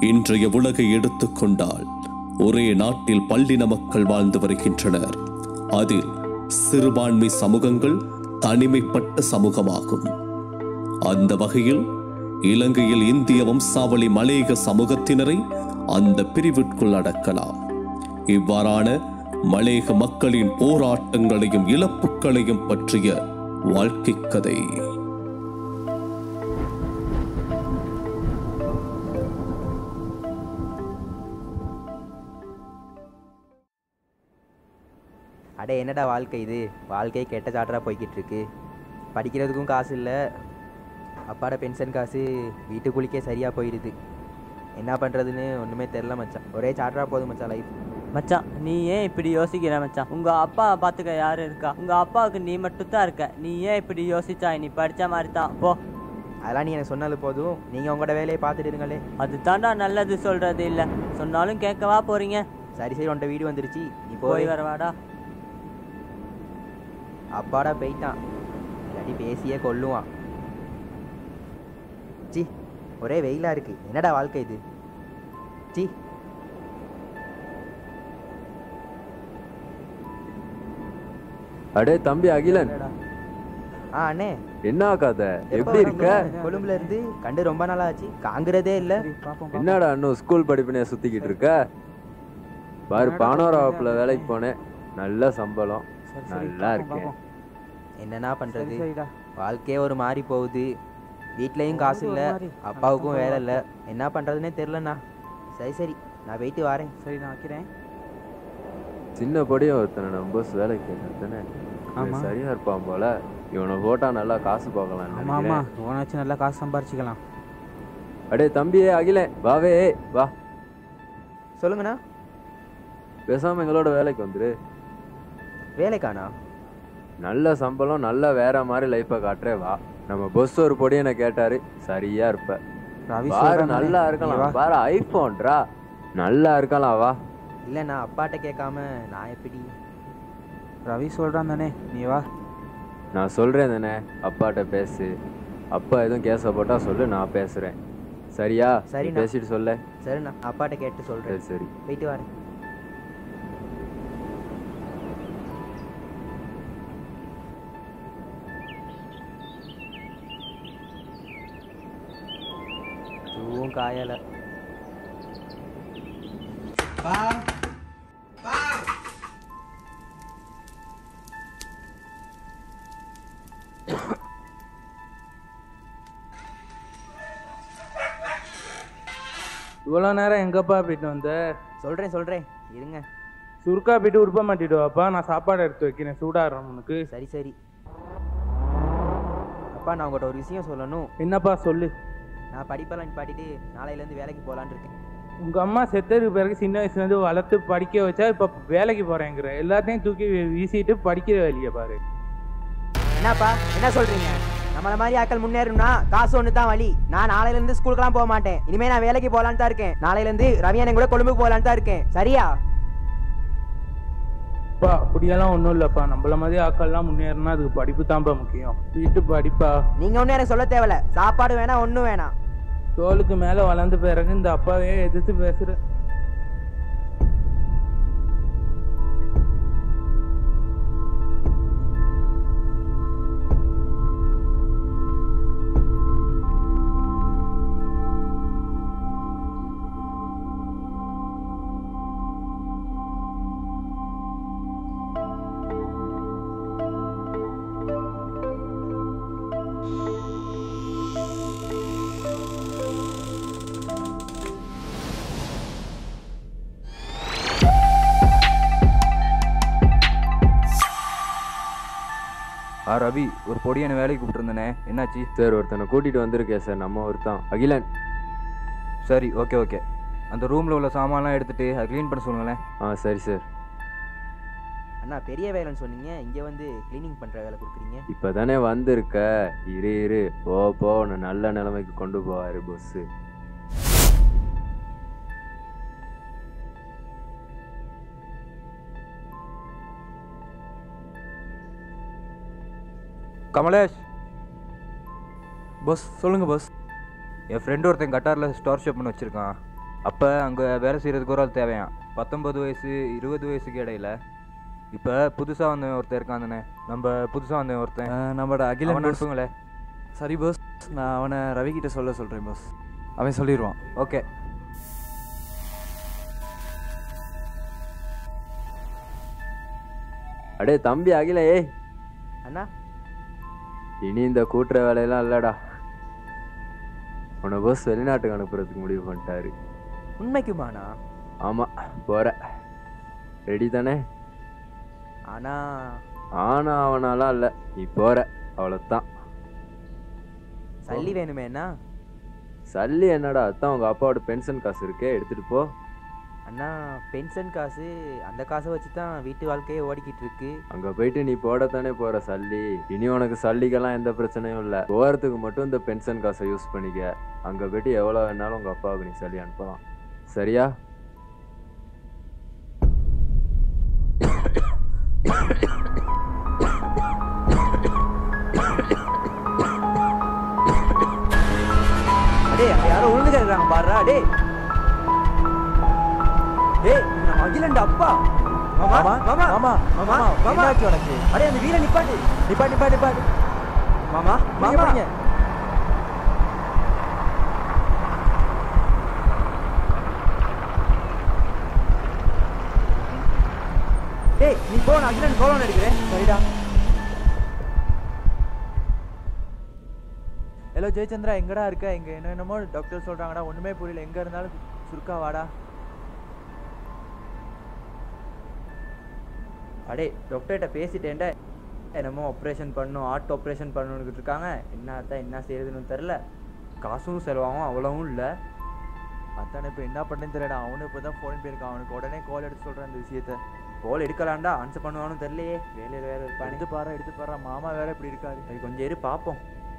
இன்றைய உலகை எடுத்துக்கொண்டால் ஒரே நாட்டில் பல்லின மக்கள் வாழ்ந்து வருகின்றனர் அதில் சிறுபான்மை சமூகங்கள் தனிமைப்பட்ட சமூகமாகும் அந்த வகையில் இலங்கையில் இந்திய வம்சாவளி மலேக சமூகத்தினரை அந்த பிரிவிற்குள் அடக்கலாம் இவ்வாறான மலேக மக்களின் போராட்டங்களையும் இழப்புகளையும் பற்றிய வாழ்க்கை கதை அட என்னடா வாழ்க்கை இது வாழ்க்கை கெட்ட சாட்டராக போய்கிட்டு இருக்கு படிக்கிறதுக்கும் காசு இல்லை அப்பாட பென்ஷன் காசு வீட்டுக்குள்ளிக்கே சரியாக போயிடுது என்ன பண்ணுறதுன்னு ஒன்றுமே தெரில மச்சான் ஒரே சாட்டராக போதும் மச்சான் லைஃப் மச்சான் நீ ஏன் இப்படி யோசிக்கிற மச்சான் உங்க அப்பா பாத்துக்க யாரு இருக்கா உங்க அப்பாவுக்கு நீ மட்டும் தான் இருக்க நீ ஏன் இப்படி யோசிச்சா நீ படிச்ச மாதிரி தான் போ அதெல்லாம் நீ எனக்கு சொன்னாலும் போதும் நீங்கள் உங்களோட வேலையை பார்த்துட்டு இருங்களே அது தாண்டா நல்லது சொல்றது இல்ல சொன்னாலும் கேட்கவா போறீங்க சரி சரி உன்ட்ட வீடு வந்துருச்சு நீ போய் போய் வரவாடா அப்பாடா போயிட்டான் இல்லாட்டி பேசியே கொல்லுவான் சி ஒரே வெயிலாக இருக்கு என்னடா வாழ்க்கை இது சி அடே தம்பி அகிலன் ஆ அண்ணே என்ன கதை எப்போ எப்படி இருக்க வரீங்க? கொழும்புல இருந்து கண்டு ரொம்ப நாள் ஆச்சு காங்குறதே இல்ல என்னடா இன்னும் ஸ்கூல் படிப்பினே சுத்திக்கிட்டு இருக்க பாரு பானோராவப்புல வேலைக்கு போனேன் நல்ல சம்பளம் நல்லா இருக்கேன் என்னண்ணா பண்றது வாழ்க்கையே ஒரு மாதிரி போகுது வீட்லயும் காசு இல்ல அப்பாவுக்கும் வேலை இல்ல என்ன பண்றதுன்னே தெரிலண்ணா சரி சரி நான் போயிட்டு வரேன் சரி நான் வைக்கிறேன் சின்ன படியும் ஒருத்தனை நம்ம boss வேலைக்கு கேட்டானே ஆமா. சரியா இருப்பான் போல இவனை போட்டா நல்லா காசு பார்க்கலாம் ஆமா ஆமா உனச்சு நல்லா காசு சம்பாரிச்சுக்கலாம் அடே தம்பியே அகிலன் வாவே வா சொல்லுங்கண்ணா பேசாம எங்களோட வேலைக்கு வந்துரு வேலைக்காண்ணா நல்ல சம்பளம் நல்ல வேற மாதிரி லைஃபை காட்டுறே வா நம்ம பொஸ் ஒரு பொடி என்ன கேட்டாரு சரியா இருப்ப ரவி பாரு சொல்றான் நல்லா தானே, நீ இருக்கலாம் வா. பாரு ஐபோன்டா நல்லா இருக்கலாம் வா இல்லண்ணா அப்பாட்ட கேட்காம நான் எப்படி ரவி சொல்றான் தானே நீ வா நான் சொல்றேன் தானே அப்பாட்ட பேசு அப்பா எதுவும் கேஸ போட்டா சொல்லு நான் பேசுறேன் சரியா நீ சரிண்ணா. பேசிட்டு சொல்ல சரிண்ணா அப்பாட்ட கேட்டு சரி சொல்றேன் சரி போயிட்டு வரேன் எதுவும் காயல இவ்வளோ நேரம் எங்கப்பா போயிட்டு வந்த சொல்றேன் சொல்றேன் இருங்க சுருக்கா போயிட்டு உருப்ப மாட்டிடுவாப்பா நான் சாப்பாடு எடுத்து வைக்கிறேன் சூடாடுறேன் உனக்கு சரி சரி அப்பா நான் உங்கள்கிட்ட ஒரு விஷயம் சொல்லணும் என்னப்பா சொல்லு நான் படிப்பெல்லாம் நிப்பாட்டிட்டு நாளையிலேருந்து வேலைக்கு போகலான்னு இருக்கேன் உங்க அம்மா செத்ததுக்கு பிறகு சின்ன வயசுல இருந்து வளர்த்து படிக்க வச்சா இப்ப வேலைக்கு போறேங்கிற எல்லாத்தையும் தூக்கி வீ- வீசிட்டு படிக்கிற வேலையை பாரு என்னப்பா என்ன சொல்றீங்க நம்மள மாதிரி ஆட்கள் முன்னேறணும்னா காசு ஒன்று தான் வழி நான் நாளையில இருந்து ஸ்கூலுக்குலாம் போக மாட்டேன் இனிமே நான் வேலைக்கு போகலான்னு தான் இருக்கேன் நாளையில இருந்து ரவி அண்ணன் கூட கொழும்புக்கு போகலான்னு தான் இருக்கேன் சரியா அப்பா அப்படியெல்லாம் ஒன்றும் இல்லைப்பா நம்மள மாதிரி ஆக்கள்லாம் முன்னேறினா அதுக்கு படிப்பு தான்ப்பா முக்கியம் வீட்டு படிப்பா நீங்க ஒன்றும் எனக்கு சொல்ல தேவையில்ல சாப்பாடு வேணாம் ஒன்றும் வேணாம் தோலுக்கு மேல வளர்ந்த பிறகு இந்த அப்பாவையே எதிர்த்து பேசுற ஆ ரவி ஒரு பொடியான வேலைக்கு கூப்பிட்டுருந்தனே என்னாச்சு சார் ஒருத்தனை கூட்டிட்டு வந்திருக்கேன் சார் நம்ம ஒருத்தன் அகிலன் சரி ஓகே ஓகே அந்த ரூமில் உள்ள சாமான்லாம் எடுத்துட்டு அதை க்ளீன் பண்ண சொல்லுங்களேன் ஆ சரி சார் அண்ணா பெரிய வேலைன்னு சொன்னீங்க இங்க வந்து க்ளீனிங் பண்ற வேலை கொடுக்குறீங்க இப்பதானே வந்திருக்க இரு இரு போ போ உன்னை நல்ல நிலைமைக்கு கொண்டு போவாரு பொஸ் கமலேஷ் பஸ் சொல்லுங்கள் பஸ் என் ஃப்ரெண்டு ஒருத்தன் கட்டாரில் ஸ்டார் ஷாப் பண்ணி வச்சுருக்கான் அப்போ அங்கே வேலை செய்கிறதுக்கு ஒரு ஆள் தேவையாம் பத்தொம்பது வயசு இருபது வயசுக்கு இடையில இப்போ புதுசாக வந்த ஒருத்தன் இருக்கான் தானே நம்ம புதுசாக வந்த ஒருத்தன் அஹ், நம்மளோட அகிலன் அவனை boss. அனுப்புங்களே சரி பாஸ் நான் அவனை ரவி கிட்ட சொல்ல சொல்கிறேன் பாஸ் அவன் சொல்லிடுவான் ஓகே அடே தம்பி அகில ஏய் அண்ணா இனி இந்த கூட்டுற வேலையெல்லாம் இல்லடா உன்னை பஸ் வெளிநாட்டுக்கு அனுப்புறதுக்கு முடிவு பண்ணிட்டாரு உண்மைக்குமாண்ணா ஆமா போற ரெடி தானே ஆனா ஆனா அவனாலாம் இல்ல நீ போற அவ்வளவுதான் சல்லி வேணுமே அண்ணா சல்லி என்னடா அதான் உங்க அப்பாவோட பென்ஷன் காசு இருக்கே எடுத்துட்டு போ அண்ணா பென்ஷன் காசு அந்த காசை வச்சு தான் வீட்டு வாழ்க்கையே ஓடிக்கிட்டு இருக்கு அங்க போயிட்டு நீ போடத்தானே போற சல்லி இனி உனக்கு சல்லிக்கெல்லாம் எந்த பிரச்சனையும் இல்ல போறதுக்கு மட்டும் இந்த பென்ஷன் காசை யூஸ் பண்ணிக்க அங்க போயிட்டு எவ்வளவு வேணாலும் உங்க அப்பாவுக்கு நீ சல்லி அனுப்பலாம் சரியா அடே அங்க யாரோ உழுந்து கிடக்குறாங்க பாடுறா டே டேய் இது நம்ம அகிலண்ட அப்பா மாமா மாமா மாமா மாமா மாமா என்னாச்சு உனக்கு அடே அந்த வீர நிப்பாட்டு நிப்பாட்டு நிப்பாட்டு நிப்பாட்டு மாமா மாமா டேய் நீ போ நான் அகிலன் கோலம் எடுக்கிறேன் சரிடா ஹலோ ஜெயச்சந்திரா எங்கடா இருக்க இங்க என்னென்னமோ டாக்டர் சொல்றாங்கடா ஒண்ணுமே புரியல எங்க இருந்தாலும் சுருக்கா வாடா அடே டாக்டர்கிட்ட பேசிட்டேன்டா என்னமோ ஆப்ரேஷன் பண்ணும் ஹார்ட் ஆப்ரேஷன் பண்ணணுன்னு இருக்காங்க என்ன தான் என்ன செய்யறதுன்னு தெரில காசும் செலவாகும் அவ்வளவும் இல்லை அதானே இப்போ என்ன பண்ணேன்னு தெரியல அவனு இப்போ தான் ஃபோன் போயிருக்கான் அவனுக்கு உடனே கால் எடுத்து சொல்கிறேன் அந்த விஷயத்த போல் எடுக்கலாம்டா ஆன்சர் பண்ணுவானு தெரியலையே வேலையில் வேற இருப்பானு எடுத்து பாரு எடுத்து பாரு மாமா வேற இப்படி இருக்காரு சரி கொஞ்சம் இரு பார்ப்போம்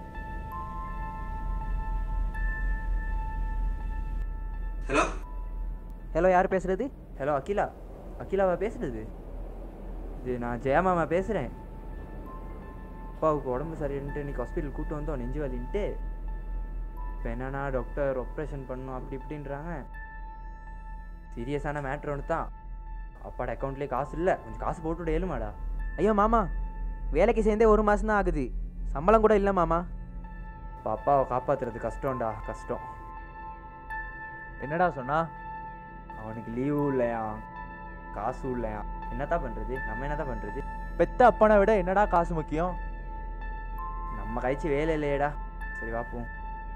ஹலோ ஹலோ யார் பேசுறது ஹலோ அகிலா அகிலாவா பேசுறது இது நான் ஜெயமாமா பேசுகிறேன் அப்பாவுக்கு உடம்பு சரியில்லைன்ட்டு இன்னைக்கு ஹாஸ்பிட்டல் கூட்டு வந்தோம் நெஞ்சு வலின்ட்டு இப்போ என்னன்னா டாக்டர் ஆப்ரேஷன் பண்ணணும் அப்படி இப்படின்றாங்க சீரியஸான மேட்ரு ஒன்று தான் அப்பாட அக்கௌண்ட்லேயே காசு இல்லை கொஞ்சம் காசு போட்டு விட இயலுமாடா ஐயோ மாமா வேலைக்கு சேர்ந்தே ஒரு மாதம் தான் ஆகுது சம்பளம் கூட இல்லை மாமா இப்போ அப்பாவை காப்பாற்றுறது கஷ்டம்டா கஷ்டம் என்னடா சொன்னா அவனுக்கு லீவும் இல்லையா காசும் இல்லையா என்னதான் பண்ணுறது நம்ம என்னதான் பண்ணுறது பெத்த அப்பனை விட என்னடா காசு முக்கியம் நம்ம கழிச்சு வேலை இல்லையேடா சரி பார்ப்போம்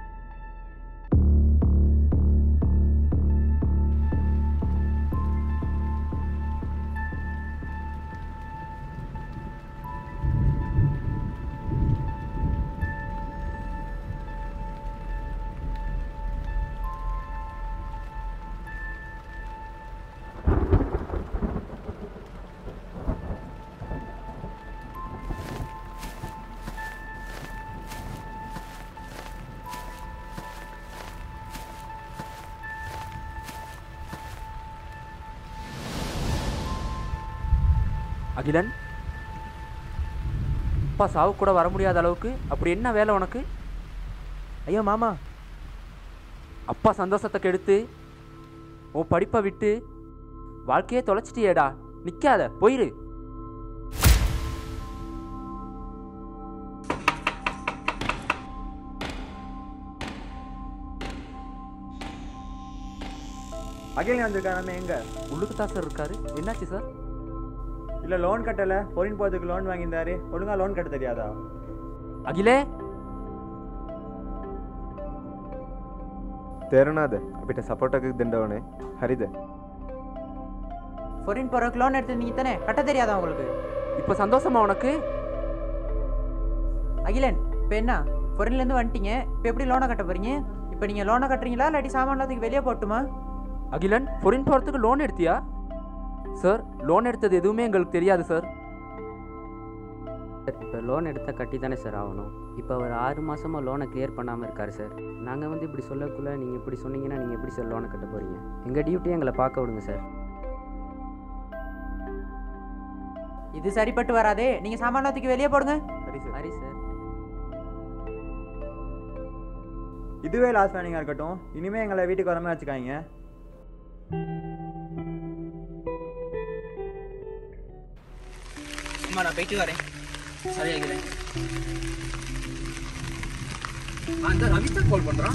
அகிலன் அப்பா சாவு கூட வர முடியாத அளவுக்கு அப்படி என்ன வேலை உனக்கு ஐயோ மாமா அப்பா சந்தோஷத்தை கெடுத்து உன் படிப்பை விட்டு வாழ்க்கையே தொலைச்சிட்டியேடா நிக்காத போயிரு அகில் வந்திருக்காரு எங்க உள்ளுக்கு தான் சார் இருக்காரு என்னாச்சு சார் இல்ல லோன் கட்டல பொறின் போறதுக்கு லோன் வாங்கியிருந்தாரு ஒழுங்கா லோன் கட்ட தெரியாதா அகிலே තේරුණාද අපිට සපොට්ටක් දෙන්නවනේ හරිද ஃபொரின் போகிறதுக்கு லோன் எடுத்து நீங்கள் தானே கட்ட தெரியாதா உங்களுக்கு இப்போ சந்தோஷமா உனக்கு அகிலன் இப்போ என்ன ஃபொரின்லேருந்து வந்துட்டீங்க இப்போ எப்படி லோனை கட்ட போறீங்க இப்போ நீங்கள் லோனை கட்டுறீங்களா இல்லாட்டி சாமான் அதுக்கு வெளியே போட்டுமா அகிலன் ஃபொரின் போகிறதுக்கு லோன் எடுத்தியா சார் லோன் எடுத்தது எதுவுமே எங்களுக்கு தெரியாது சார் இப்போ லோன் எடுத்தால் கட்டி தானே சார் ஆகணும் இப்போ அவர் ஆறு மாதமாக லோனை கிளியர் பண்ணாமல் இருக்கார் சார் நாங்கள் வந்து இப்படி சொல்லக்குள்ள நீங்கள் இப்படி சொன்னீங்கன்னா நீங்கள் எப்படி சார் லோனை கட்ட போகிறீங்க எங்கள் டியூட்டி எங்களை பார்க்க விடுங்க சார் இது சரிப்பட்டு வராதே நீங்கள் சாமான் அதுக்கு வெளியே போடுங்க சரி சார் சரி சார் இதுவே லாஸ்ட் வேணிங்கா இருக்கட்டும் இனிமே எங்களை வீட்டுக்கு வராம வச்சுக்காங்க அம்மா நான் போயிட்டு வரேன் சரியாகிறேன் அந்த ரவிதா கால் பண்றான்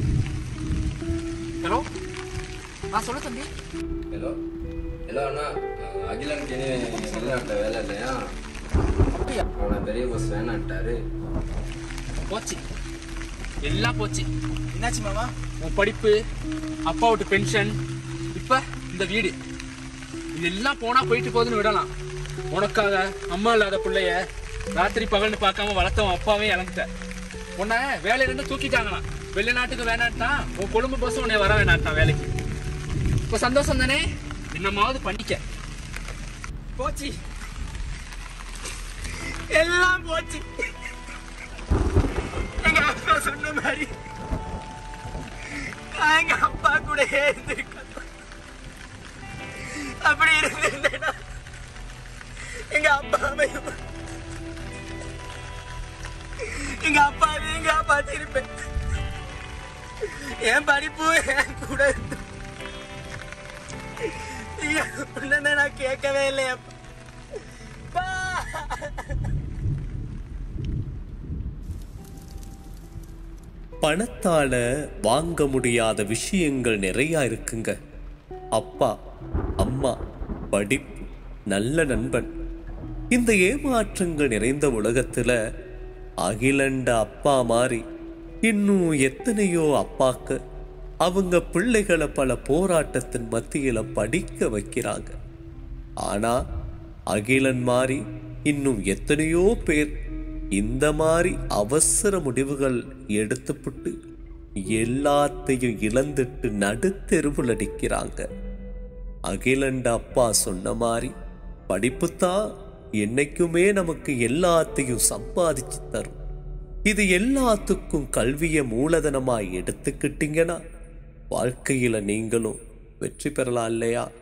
ஹலோ ஆ சொல்ல தம்பி ஹலோ ஹலோ அண்ணா அஹ் அகிலனுக்கு இனி வெளிநாட்டில் வேலை இல்லையா அவனை பெரிய பஸ் வேணான்ட்டாரு போச்சு எல்லாம் போச்சு என்னாச்சு மாமா உன் படிப்பு அப்பா விட்டு பென்ஷன் இப்ப இந்த வீடு இதெல்லாம் போனா போயிட்டு போகுதுன்னு விடலாம் உனக்காக அம்மா இல்லாத பிள்ளைய ராத்திரி பகல்னு பார்க்காம வளர்த்தவன் அப்பாவே இழந்துட்ட உன்னை வேலையில இருந்து தூக்கிட்டாங்களாம் வெளிநாட்டுக்கு வேணான்ட்டான் உன் கொழும்பு பஸ் உன்னை வர வேணான்ட்டான் வேலைக்கு இப்போ சந்தோஷம் தானே என்னமாவது பண்ணிக்க போச்சு எல்லாம் போச்சு எங்க அப்பா சொன்ன மாதிரி நான் எங்க அப்பா கூட இருந்திருக்கேன் அப்படி இருந்திருந்தேனா எங்க அப்பாவையும் எங்க அப்பாவையும் எங்க காப்பாத்திருப்பேன் என் படிப்பு என் கூட இருந்து நீங்க சொன்னதை நான் கேட்கவே இல்லையப்பா பணத்தால வாங்க முடியாத விஷயங்கள் நிறையா இருக்குங்க அப்பா அம்மா படிப்பு நல்ல நண்பன் இந்த ஏமாற்றங்கள் நிறைந்த உலகத்துல அகிலண்ட அப்பா மாதிரி இன்னும் எத்தனையோ அப்பாக்கு அவங்க பிள்ளைகளை பல போராட்டத்தின் மத்தியில படிக்க வைக்கிறாங்க ஆனா அகிலன் மாதிரி இன்னும் எத்தனையோ பேர் இந்த மாதிரி அவசர முடிவுகள் எடுத்துப்புட்டு எல்லாத்தையும் இழந்துட்டு நடுத்தெருவில் அடிக்கிறாங்க அகிலண்ட அப்பா சொன்ன மாதிரி படிப்புத்தான் என்னைக்குமே நமக்கு எல்லாத்தையும் சம்பாதிச்சு தரும் இது எல்லாத்துக்கும் கல்வியை மூலதனமா எடுத்துக்கிட்டீங்கன்னா வாழ்க்கையில நீங்களும் வெற்றி பெறலாம் இல்லையா